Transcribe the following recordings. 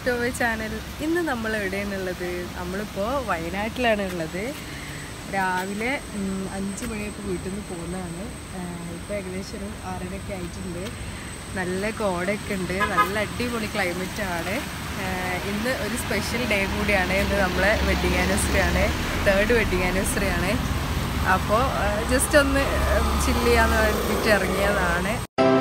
back to my channel ഇന്ന് നമ്മൾ എവിടെയാണുള്ളത് നമ്മളിപ്പോൾ വയനാട്ടിലാണ് ഉള്ളത് രാവിലെ ഉം, അഞ്ച് മണിയൊക്കെ വീട്ടിൽ നിന്ന് പോകുന്നതാണ് ഇപ്പോൾ ഏകദേശം ഒരു ആറരയൊക്കെ ആയിട്ടുണ്ട് നല്ല കോടയൊക്കെ ഉണ്ട് നല്ല അടിപൊളി ക്ലൈമറ്റ് ആണ് ആഹ് ഇന്ന് ഒരു സ്പെഷ്യൽ ഡേ കൂടിയാണ് ഇന്ന് നമ്മളെ വെഡിങ് ആനിവേഴ്സറി ആണ് തേർഡ് വെഡിങ് ആനിവേഴ്സറി ആണ് അപ്പോൾ ജസ്റ്റ് ഒന്ന് ചില്ല് ചെയ്യാൻ വേണ്ടിയിട്ട് ഇറങ്ങിയതാണ്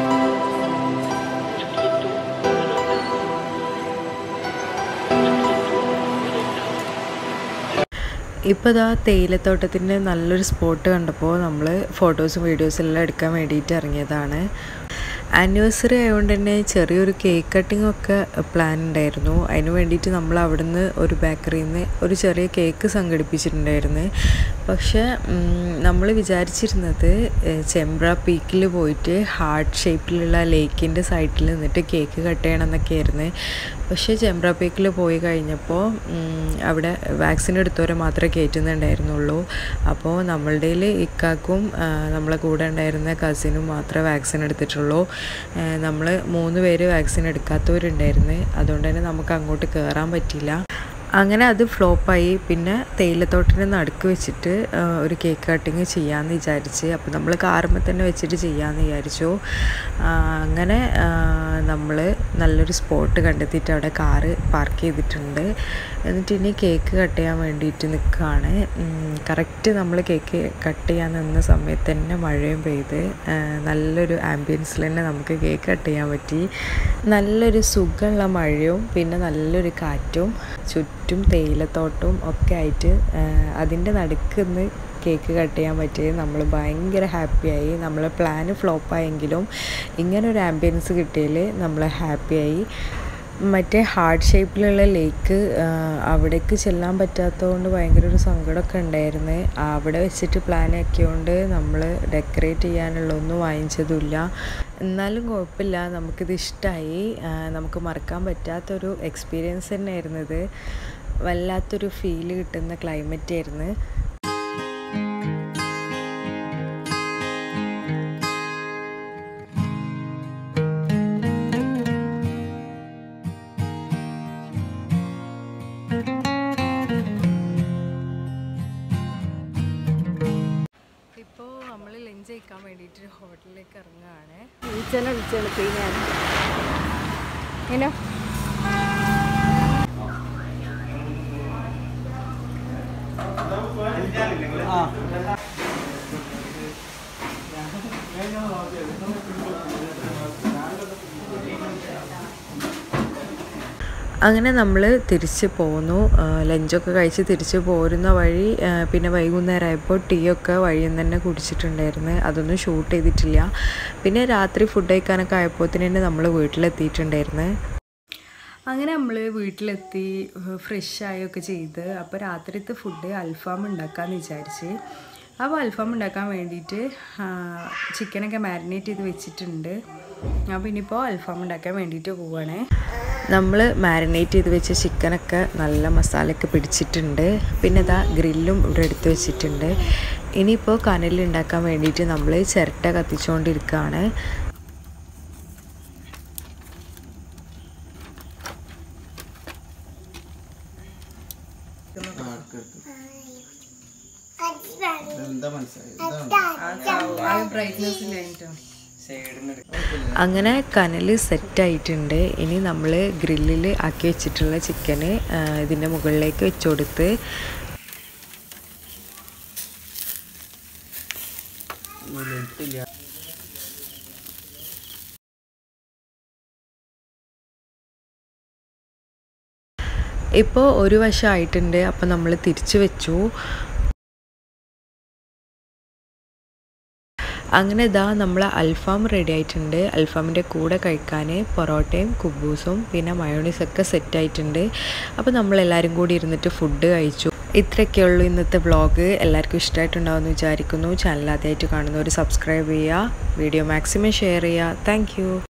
ഇപ്പോൾ ഇതാ തേയിലത്തോട്ടത്തിൻ്റെ നല്ലൊരു സ്പോട്ട് കണ്ടപ്പോൾ നമ്മൾ ഫോട്ടോസും വീഡിയോസും എല്ലാം എടുക്കാൻ വേണ്ടിയിട്ട് ഇറങ്ങിയതാണ് ആനിവേഴ്സറി ആയതുകൊണ്ട് തന്നെ ചെറിയൊരു കേക്ക് കട്ടിംഗ് ഒക്കെ പ്ലാൻ ഉണ്ടായിരുന്നു അതിന് വേണ്ടിയിട്ട് നമ്മൾ അവിടുന്ന് ഒരു ബേക്കറിയിൽ നിന്ന് ഒരു ചെറിയ കേക്ക് സംഘടിപ്പിച്ചിട്ടുണ്ടായിരുന്നു പക്ഷേ നമ്മൾ വിചാരിച്ചിരുന്നത് ഏഹ്, ചെമ്പ്ര പീക്കിൽ പോയിട്ട് ഹാർട്ട് ഷേപ്പിലുള്ള ലേക്കിൻ്റെ സൈഡിൽ നിന്നിട്ട് കേക്ക് കട്ട് ചെയ്യണം എന്നൊക്കെയായിരുന്നു പക്ഷേ ചെമ്പ്ര പീക്കിൽ പോയി കഴിഞ്ഞപ്പോൾ ഉം, അവിടെ വാക്സിൻ എടുത്തവരെ മാത്രമേ കയറ്റുന്നുണ്ടായിരുന്നുള്ളൂ അപ്പോൾ നമ്മളുടെ ഇക്കാക്കും ആ, നമ്മളെ കൂടെ ഉണ്ടായിരുന്ന കസിനും മാത്രമേ വാക്സിൻ എടുത്തിട്ടുള്ളൂ നമ്മൾ മൂന്ന് പേര് വാക്സിൻ എടുക്കാത്തവരുണ്ടായിരുന്നു അതുകൊണ്ട് തന്നെ നമുക്ക് അങ്ങോട്ട് കയറാൻ പറ്റിയില്ല അങ്ങനെ അത് ഫ്ലോപ്പായി പിന്നെ തേയിലത്തോട്ടിൻ്റെ നടുക്ക് വെച്ചിട്ട് ആ, ഒരു കേക്ക് കട്ടിങ് ചെയ്യാമെന്ന് വിചാരിച്ച് അപ്പോൾ നമ്മൾ കാറുമ്പോൾ തന്നെ വെച്ചിട്ട് ചെയ്യാമെന്ന് വിചാരിച്ചു ആ, അങ്ങനെ നമ്മൾ നല്ലൊരു സ്പോട്ട് കണ്ടെത്തിയിട്ട് അവിടെ കാറ് പാർക്ക് ചെയ്തിട്ടുണ്ട് എന്നിട്ട് ഇനി കേക്ക് കട്ട് ചെയ്യാൻ വേണ്ടിയിട്ട് നിൽക്കുകയാണ് കറക്റ്റ് നമ്മൾ കേക്ക് കട്ട് ചെയ്യാൻ നിന്ന സമയത്ത് തന്നെ മഴയും പെയ്ത് ആ, നല്ലൊരു ആംബിയൻസിൽ തന്നെ നമുക്ക് കേക്ക് കട്ട് ചെയ്യാൻ പറ്റി നല്ലൊരു സുഖമുള്ള മഴയും പിന്നെ നല്ലൊരു കാറ്റും ചുറ്റും തേയിലത്തോട്ടവും ഒക്കെ ആയിട്ട് അതിൻ്റെ നടുക്ക് നിന്ന് കേക്ക് കട്ട് ചെയ്യാൻ പറ്റിയത് നമ്മൾ ഭയങ്കര ഹാപ്പിയായി നമ്മളെ പ്ലാന് ഫ്ലോപ്പായെങ്കിലും ഇങ്ങനെ ഒരു ആംബിയൻസ് കിട്ടിയതിൽ നമ്മൾ ഹാപ്പിയായി മറ്റേ ഹാർട്ട് ഷേപ്പിലുള്ള ലേക്ക് അവിടേക്ക് ചെല്ലാൻ പറ്റാത്തതുകൊണ്ട് ഭയങ്കര ഒരു സങ്കടമൊക്കെ ഉണ്ടായിരുന്നു അവിടെ വെച്ചിട്ട് പ്ലാൻ ആക്കിയതുകൊണ്ട് നമ്മൾ ഡെക്കറേറ്റ് ചെയ്യാനുള്ളതൊന്നും വാങ്ങിച്ചതുമില്ല എന്നാലും കുഴപ്പമില്ല നമുക്കിത് ഇഷ്ടമായി നമുക്ക് മറക്കാൻ പറ്റാത്തൊരു എക്സ്പീരിയൻസ് തന്നെയായിരുന്നു ഇത് വല്ലാത്തൊരു ഫീല് കിട്ടുന്ന ക്ലൈമറ്റ് ആയിരുന്നു ഇപ്പോൾ നമ്മൾ ലഞ്ച് കഴിക്കാൻ വേണ്ടിയിട്ട് ഹോട്ടലിലേക്ക് ഇറങ്ങുകയാണ് വിളിച്ചെന്നെ വിളിച്ചെടുത്ത് ഞാൻ ഇങ്ങനെ അങ്ങനെ നമ്മൾ തിരിച്ച് പോന്നു ആ, ലഞ്ചൊക്കെ കഴിച്ച് തിരിച്ച് പോരുന്ന വഴി ആ, പിന്നെ വൈകുന്നേരം ആയപ്പോൾ ടീ ഒക്കെ വഴിയിൽ നിന്ന് തന്നെ കുടിച്ചിട്ടുണ്ടായിരുന്നു അതൊന്നും ഷൂട്ട് ചെയ്തിട്ടില്ല പിന്നെ രാത്രി ഫുഡ് കഴിക്കാനൊക്കെ ആയപ്പോഴത്തേന് തന്നെ നമ്മൾ വീട്ടിലെത്തിയിട്ടുണ്ടായിരുന്നു അങ്ങനെ നമ്മൾ വീട്ടിലെത്തി ഫ്രഷ് ആയൊക്കെ ചെയ്ത് അപ്പോൾ രാത്രിത്തെ ഫുഡ് അൽഫാം ഉണ്ടാക്കാമെന്ന് വിചാരിച്ച് അപ്പോൾ അൽഫാം ഉണ്ടാക്കാൻ വേണ്ടിയിട്ട് ആ, ചിക്കനൊക്കെ മാരിനേറ്റ് ചെയ്ത് വെച്ചിട്ടുണ്ട് അപ്പോൾ ഇനിയിപ്പോൾ അൽഫാം ഉണ്ടാക്കാൻ വേണ്ടിയിട്ട് പോവുകയാണേ നമ്മൾ മാരിനേറ്റ് ചെയ്ത് വെച്ച ചിക്കനൊക്കെ നല്ല മസാലയൊക്കെ പിടിച്ചിട്ടുണ്ട് പിന്നെ ഇതാ ഗ്രില്ലും ഇവിടെ എടുത്ത് വെച്ചിട്ടുണ്ട് ഇനിയിപ്പോൾ കനലിൽ ഉണ്ടാക്കാൻ വേണ്ടിയിട്ട് നമ്മൾ ചിരട്ട കത്തിച്ചുകൊണ്ടിരിക്കുകയാണ് എന്താ മനസ്സിലായി ഇതാണ് അങ്ങനെ കനൽ സെറ്റായിട്ടുണ്ട് ഇനി നമ്മൾ ഗ്രില്ലിൽ ആക്കി വെച്ചിട്ടുള്ള ചിക്കന് ഇതിൻ്റെ മുകളിലേക്ക് വെച്ച് കൊടുത്ത് വെളുത്തില്ല ഇപ്പോൾ ഒരു വശം ആയിട്ടുണ്ട് അപ്പോൾ നമ്മൾ തിരിച്ചു വെച്ചു അങ്ങനെ ഇതാ നമ്മൾ അൽഫാം റെഡി ആയിട്ടുണ്ട് അൽഫാമിൻ്റെ കൂടെ കഴിക്കാൻ പൊറോട്ടയും കുബൂസും പിന്നെ മയോണീസൊക്കെ സെറ്റ് ആയിട്ടുണ്ട് അപ്പോൾ നമ്മൾ എല്ലാവരും കൂടി ഇരുന്നിട്ട് ഫുഡ് കഴിച്ചു ഇത്രയൊക്കെ ഉള്ളൂ ഇന്നത്തെ വ്ളോഗ് എല്ലാവർക്കും ഇഷ്ടമായിട്ടുണ്ടാവുമെന്ന് വിചാരിക്കുന്നു ചാനൽ ആദ്യമായിട്ട് കാണുന്നവർ സബ്സ്ക്രൈബ് ചെയ്യുക വീഡിയോ മാക്സിമം ഷെയർ ചെയ്യുക താങ്ക്